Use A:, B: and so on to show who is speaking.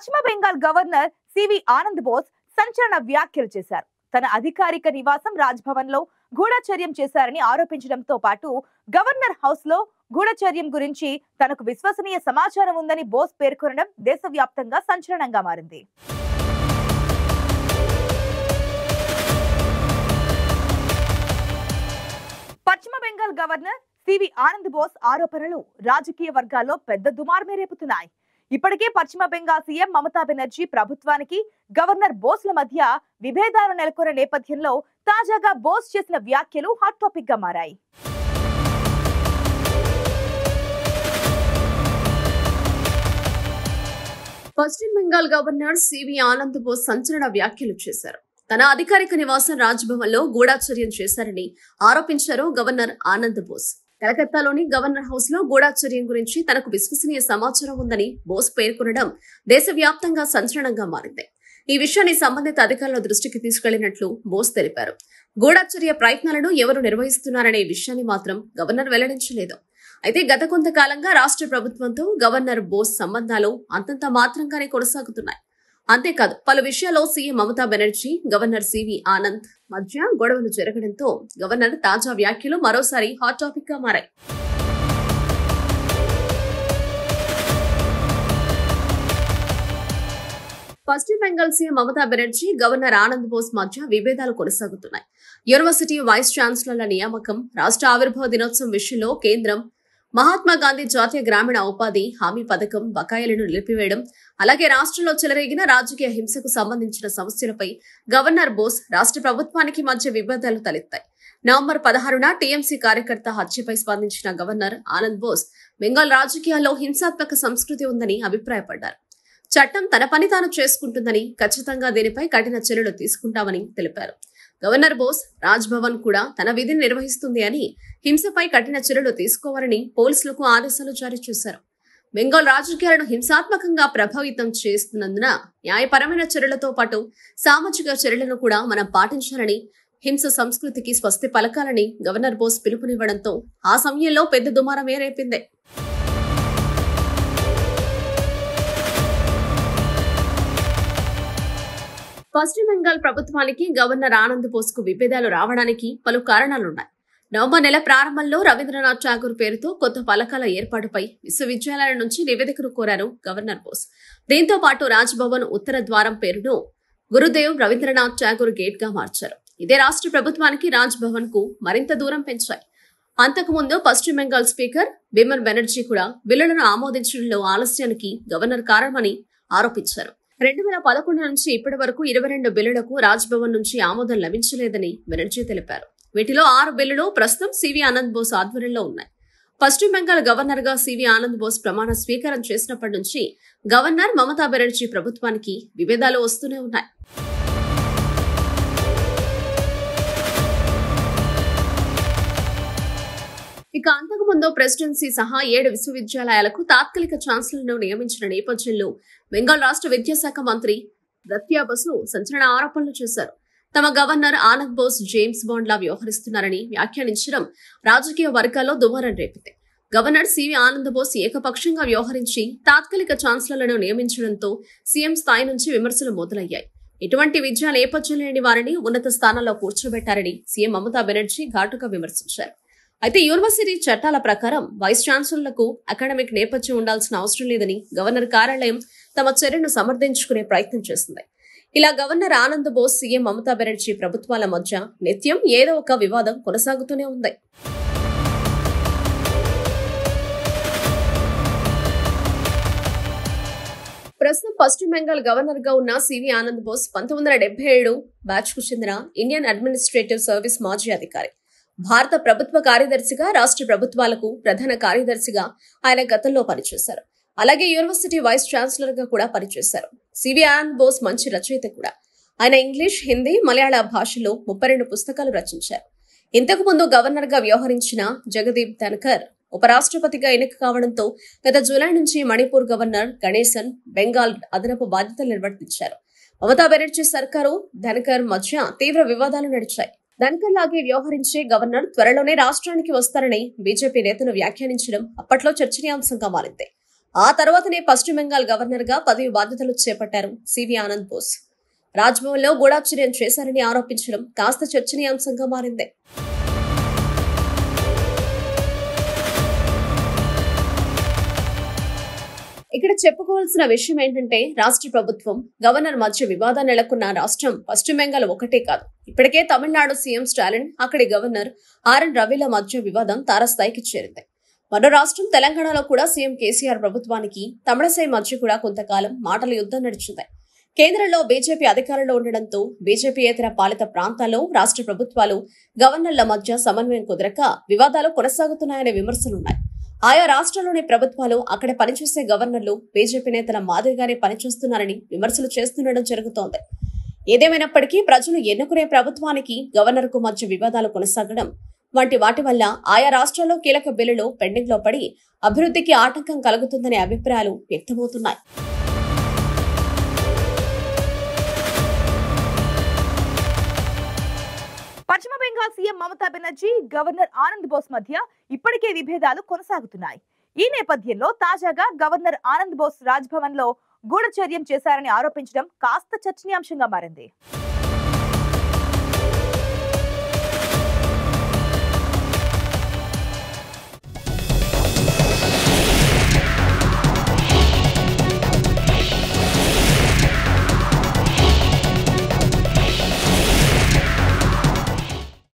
A: పశ్చిమ బెంగాల్ గవర్నర్ సివి ఆనంద్ బోస్ సంచలన వ్యాఖ్యలు చేశారు తన అధికారిక నివాసం రాజ్భవన్ లో గూఢచర్యం చేశారని ఆరోపించడంతో పాటు గవర్నర్ హౌస్ లో గూఢచర్యం గురించి తనకు విశ్వసనీయ సమాచారం ఉందని బోస్ పేర్కొనడం దేశవ్యాప్తంగా సంచలనంగా మారింది పశ్చిమ బెంగాల్ గవర్నర్ సివి ఆనంద్ బోస్ ఆరోపణలు రాజకీయ వర్గాల్లో పెద్ద దుమారమే రేపుతున్నాయి ఇప్పటికే పశ్చిమ బెంగాల్ సీఎం మమతా బెనర్జీ ప్రభుత్వానికి గవర్నర్ బోస్ల మధ్య విభేదాలు నెలకొన్న నేపథ్యంలో తాజాగా బోస్ చేసిన వ్యాఖ్యలు హాట్ టాపిక్ గా మారాయి
B: పశ్చిమ బెంగాల్ గవర్నర్ సివి ఆనంద్ బోస్ సంచలన వ్యాఖ్యలు చేశారు తన అధికారిక నివాసం రాజ్భవన్ లో గూఢాచర్యం చేశారని ఆరోపించారు గవర్నర్ ఆనంద్ బోస్ కలకత్తాలోని గవర్నర్ హౌస్ లో గూఢాచర్యం గురించి తనకు విశ్వసనీయ సమాచారం ఉందని బోస్ పేర్కొనడం దేశవ్యాప్తంగా సంచలనంగా మారింది ఈ విషయాన్ని సంబంధిత అధికారుల దృష్టికి తీసుకెళ్లినట్లు బోస్ తెలిపారు గూఢాచర్య ప్రయత్నాలను ఎవరు నిర్వహిస్తున్నారనే విషయాన్ని మాత్రం గవర్నర్ వెల్లడించలేదు అయితే గత కొంతకాలంగా రాష్ట్ర ప్రభుత్వంతో గవర్నర్ బోస్ సంబంధాలు అంతంత మాత్రంగానే కొనసాగుతున్నాయి అంతేకాదు పలు విషయాల్లో సీఎం మమతా బెనర్జీ గవర్నర్ సివి ఆనంద్ మధ్య గొడవలు జరగడంతో గవర్నర్ తాజా వ్యాఖ్యలు మరోసారి హాట్ టాపిక్ గా మారాయి పశ్చిమ బెంగాల్ సీఎం మమతా బెనర్జీ గవర్నర్ ఆనంద్ బోస్ మధ్య విభేదాలు కొనసాగుతున్నాయి యూనివర్సిటీ వైస్ ఛాన్సలర్ల నియామకం రాష్ట్ర ఆవిర్భావ దినోత్సవం విషయంలో కేంద్రం మహాత్మా గాంధీ జాతీయ గ్రామీణ ఉపాధి హామీ పథకం బకాయిలను నిలిపివేయడం అలాగే రాష్ట్రంలో చెలరేగిన రాజకీయ హింసకు సంబంధించిన సమస్యలపై గవర్నర్ బోస్ రాష్ట్ర ప్రభుత్వానికి మధ్య విభేదాలు తలెత్తాయి నవంబర్ పదహారున టీఎంసీ కార్యకర్త హత్యపై స్పందించిన గవర్నర్ ఆనంద్ బోస్ బెంగాల్ రాజకీయాల్లో హింసాత్మక సంస్కృతి ఉందని అభిప్రాయపడ్డారు చట్టం తన పని తాను చేసుకుంటుందని ఖచ్చితంగా దీనిపై కఠిన చర్యలు తీసుకుంటామని తెలిపారు గవర్నర్ బోస్ రాజ్ భవన్ కూడా తన విధిని నిర్వహిస్తుంది అని హింసపై కఠిన చర్యలు తీసుకోవాలని పోలీసులకు ఆదేశాలు జారీ చేశారు బెంగాల్ రాజకీయాలను హింసాత్మకంగా ప్రభావితం చేస్తున్నందున న్యాయపరమైన చర్యలతో పాటు సామాజిక చర్యలను కూడా మనం పాటించాలని హింస సంస్కృతికి స్వస్తి పలకాలని గవర్నర్ బోస్ పిలుపునివ్వడంతో ఆ సమయంలో పెద్ద దుమారమే రేపింది పశ్చిమ బెంగాల్ ప్రభుత్వానికి గవర్నర్ ఆనంద్ బోస్ కు విభేదాలు రావడానికి పలు కారణాలున్నాయి నవంబర్ నెల ప్రారంభంలో రవీంద్రనాథ్ ఠాగూర్ పేరుతో కొత్త పలకాల ఏర్పాటుపై విశ్వవిద్యాలయాల నుంచి నివేదికను కోరారు గవర్నర్ బోస్ దీంతో పాటు రాజ్ భవన్ ఉత్తర ద్వారం పేరును గురుదేవ్ రవీంద్రనాథ్ ఠాగూర్ గేట్ గా మార్చారు ఇదే రాష్ట్ర ప్రభుత్వానికి రాజ్ భవన్ కు మరింత దూరం పెంచాయి అంతకుముందు పశ్చిమ బెంగాల్ స్పీకర్ బిమన్ బెనర్జీ కూడా బిల్లులను ఆమోదించడంలో ఆలస్యానికి గవర్నర్ కారణమని ఆరోపించారు రెండు వేల పదకొండు నుంచి ఇప్పటి వరకు ఇరవై రెండు బిల్లులకు రాజ్భవన్ నుంచి ఆమోదం లభించలేదని బెనర్జీ తెలిపారు వీటిలో ఆరు బిల్లులు ప్రస్తుతం సివి ఆనంద్ బోస్ ఆధ్వర్యంలో ఉన్నాయి పశ్చిమ బెంగాల్ గవర్నర్ గా సివి ఆనంద్ బోస్ ప్రమాణ స్వీకారం చేసినప్పటి నుంచి గవర్నర్ మమతా బెనర్జీ ప్రభుత్వానికి విభేదాలు వస్తూనే ఉన్నాయి ఇక అంతకుముందు ప్రెసిడెన్సీ సహా ఏడు విశ్వవిద్యాలయాలకు తాత్కాలిక ఛాన్సలర్ను నియమించిన నేపథ్యంలో బెంగాల్ రాష్ట్ర విద్యాశాఖ మంత్రి దత్యా బసు సంచలన ఆరోపణలు చేశారు తమ governor Anand Bose James Bond లా వ్యవహరిస్తున్నారని వ్యాఖ్యానించడం రాజకీయ వర్గాల్లో దుమారం రేపింది గవర్నర్ సివి ఆనంద్ బోస్ ఏకపక్షంగా వ్యవహరించి తాత్కాలిక ఛాన్సలర్లను నియమించడంతో సీఎం స్థాయి నుంచి విమర్శలు మొదలయ్యాయి ఇటువంటి విద్యా నేపథ్యం లేని వారిని ఉన్నత స్థానంలో కూర్చోబెట్టారని సీఎం మమతా బెనర్జీ ఘాటుగా విమర్శించారు అయితే యూనివర్సిటీ చట్టాల ప్రకారం వైస్ ఛాన్సలర్లకు అకాడమిక్ నేపథ్యం ఉండాల్సిన అవసరం లేదని గవర్నర్ కార్యాలయం తమ చర్యను సమర్థించుకునే ప్రయత్నం చేసింది ఇలా గవర్నర్ ఆనంద్ బోస్ సీఎం మమతా బెనర్జీ ప్రభుత్వాల మధ్య నిత్యం ఏదో ఒక వివాదం కొనసాగుతూనే ఉంది ప్రస్తుతం పశ్చిమ బెంగాల్ గవర్నర్ గా ఉన్న సివి ఆనంద్ బోస్ పంతొమ్మిది వందల డెబ్బై ఏడు బ్యాచ్ కు చెందిన ఇండియన్ అడ్మినిస్ట్రేటివ్ సర్వీస్ మాజీ అధికారి భారత ప్రభుత్వ కార్యదర్శిగా రాష్ట్ర ప్రభుత్వాలకు ప్రధాన కార్యదర్శిగా ఆయన గతంలో పనిచేశారు అలాగే యూనివర్సిటీ వైస్ ఛాన్సలర్ గా కూడా పనిచేశారు సివి ఆనంద్ బోస్ మంచి రచయిత కూడా ఆయన ఇంగ్లీష్ హిందీ మలయాళ భాషలో ముప్పై రెండు పుస్తకాలు రచించారు ఇంతకు ముందు గవర్నర్ గా వ్యవహరించిన జగదీప్ ధన్కర్ ఉపరాష్ట్రపతిగా ఎన్నిక కావడంతో గత జూలై నుంచి మణిపూర్ గవర్నర్ గణేశన్ బెంగాల్ అదనపు బాధ్యతలు నిర్వర్తించారు మమతా బెనర్జీ సర్కారు ధన్కర్ మధ్య తీవ్ర వివాదాలు నడిచాయి ధన్కర్ లాగే వ్యవహరించే గవర్నర్ త్వరలోనే రాష్ట్రానికి వస్తారని బీజేపీ నేతలు వ్యాఖ్యానించడం అప్పట్లో చర్చనీయాంశంగా మారింది ఆ తర్వాతనే పశ్చిమ బెంగాల్ గవర్నర్ గా పదవి బాధ్యతలు చేపట్టారు సివి ఆనంద్ బోస్ రాజ్భవన్ లో గూఢాచర్యం చేశారని ఆరోపించడం కాస్త చర్చనీయాంశంగా మారింది ఇక్కడ చెప్పుకోవాల్సిన విషయం ఏంటంటే రాష్ట్ర ప్రభుత్వం గవర్నర్ మధ్య వివాదం నెలకొన్న రాష్ట్రం పశ్చిమ బెంగాల్ ఒకటే కాదు ఇప్పటికే తమిళనాడు సీఎం స్టాలిన్ అక్కడి గవర్నర్ ఆర్ఎన్ రవిల మధ్య వివాదం తారస్థాయికి చేరింది మరో రాష్ట్రం తెలంగాణలో కూడా సీఎం కేసీఆర్ ప్రభుత్వానికి తమిళసై మధ్య కూడా కొంతకాలం మాటల యుద్ధం నడిచింది కేంద్రంలో బీజేపీ అధికారంలో ఉండడంతో బీజేపీయేతర పాలిత ప్రాంతాల్లో రాష్ట్ర ప్రభుత్వాలు గవర్నర్ల మధ్య సమన్వయం కుదరక వివాదాలు కొనసాగుతున్నాయనే విమర్శలున్నాయి ఆయా రాష్ట్రాల్లోని ప్రభుత్వాలు అక్కడ పనిచేసే గవర్నర్లు బీజేపీ నేతల మాదిరిగానే పనిచేస్తున్నారని విమర్శలు చేస్తుండడం జరుగుతోంది ఏదేమైనప్పటికీ ప్రజలు ఎన్నుకునే ప్రభుత్వానికి గవర్నర్ కు మధ్య వివాదాలు కొనసాగడం వంటి వాటి వల్ల ఆయా రాష్ట్రాల్లో కీలక బిల్లులు పెండింగ్ లో పడి అభివృద్ధికి ఆటంకం కలుగుతుందనే అభిప్రాయాలు వ్యక్తమవుతున్నాయి
A: పశ్చిమ బెంగాల్ సీఎం మమతా బెనర్జీ గవర్నర్ ఆనంద్ బోస్ మధ్య ఇప్పటికే విభేదాలు కొనసాగుతున్నాయి ఈ నేపథ్యంలో తాజాగా గవర్నర్ ఆనంద్ బోస్ రాజ్భవన్ లో గూఢచర్యం చేశారని ఆరోపించడం కాస్త చర్చనీయాంశంగా మారింది